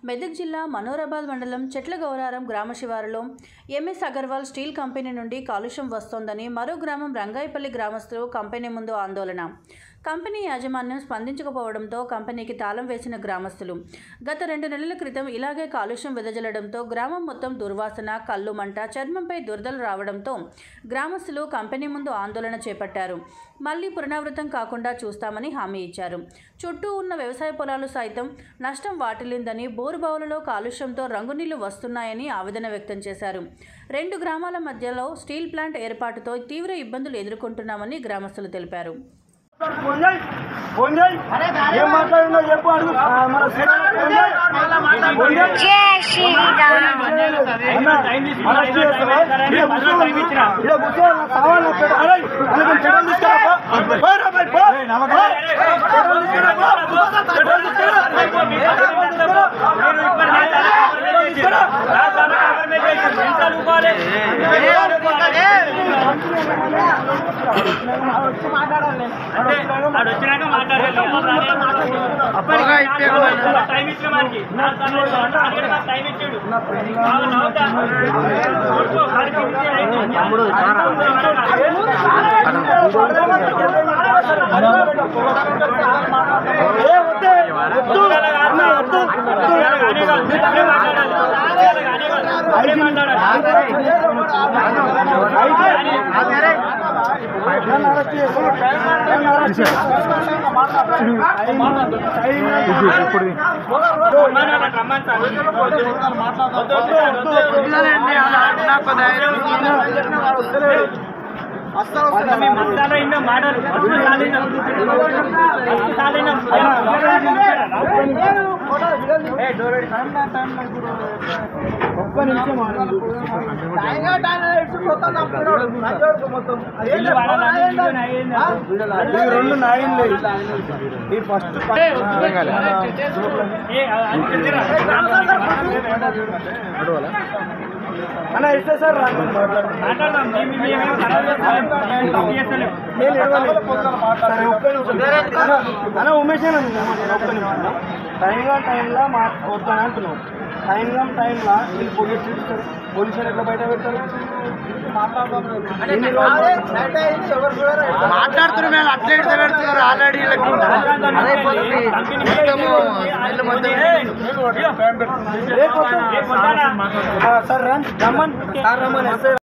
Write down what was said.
మెదక్ జిల్లా మనోరాబాద్ మండలం చెట్ల గౌరారం గ్రామ శివారులో ఎంఎస్ అగర్వాల్ స్టీల్ కంపెనీ నుండి కాలుష్యం వస్తోందని మరో గ్రామం రంగాయపల్లి గ్రామస్తులు కంపెనీ ముందు ఆందోళన కంపెనీ యాజమాన్యం స్పందించకపోవడంతో కంపెనీకి తాళం వేసిన గ్రామస్తులు గత రెండు నెలల క్రితం ఇలాగే కాలుష్యం వెదజల్లడంతో గ్రామం మొత్తం దుర్వాసన కళ్ళు మంట చర్మంపై దురదలు రావడంతో గ్రామస్తులు కంపెనీ ముందు ఆందోళన చేపట్టారు మళ్లీ పునరావృతం కాకుండా చూస్తామని హామీ ఇచ్చారు చుట్టూ ఉన్న వ్యవసాయ పొలాలు సైతం నష్టం వాటిల్లిందని బోరుబావులలో కాలుష్యంతో రంగునీళ్లు వస్తున్నాయని ఆవేదన వ్యక్తం చేశారు రెండు గ్రామాల మధ్యలో స్టీల్ ప్లాంట్ ఏర్పాటుతో తీవ్ర ఇబ్బందులు ఎదుర్కొంటున్నామని గ్రామస్తులు తెలిపారు ఫోన్ చేయి ఫోన్ చేయి ఏం మాట్లాడిందో చెప్పు అడుగు ఆ, మన సీనియర్ ఫోన్ చేయి. ఫోన్ చేయి. జై శ్రీరామ్ అన్న, అరెస్ట్ చేస్తావా? ఈడ కూర్చో, ఈడ కూర్చో, నా సవాల్ నా పేరు. అరే, అలాగే చట్టం తీసుకురా, పో. పోరా, పోయి, పో. పో. చట్టం తీసుకురా, పో. చట్టం తీసుకురా. చట్టం తీసుకురా. చట్టం తీసుకురా. వచ్చినాక మాట్లాడాలి టైం ఇచ్చిన మనకి టైం ఇచ్చాడు ఏ, వద్దే, వద్దు. అన్న, వద్దు, వద్దు. నన్ను అరెస్ట్ చేసి, నన్ను అరెస్ట్ చేసి. మాటలు ఒక్క నిమిషం ఆగండి. ఈ రెండు నాయన్లే ఈ ఫస్ట్ అన్న ఇస్తే సార్ రా. మాట్లాడదాం మేము మేమేం ఖరాబ్ చేస్తలేం. తప్పు చేస్తలేం. నేను ఇవ్వాలి. సరే, ఒక్క నిమిషం. అన్న, అన్న ఉమేష్ అన్న నేను ఒక్క నిమిషం టైంగా టైంలో మా వద్దని అంటున్నావు టైంగా టైంలో వీళ్ళు పోలీసు పోలీసులు ఎట్లా బయట పెడతారు ఎన్ని రోజులు మాట్లాడుతున్నారు మేము అట్లే ఇట్లా పెడుతున్నారు ఆల్రెడీ రేపు వద్దాం. ఆ, సార్ రండి రమ్మని సార్ రమ్మని ఎస్ఐ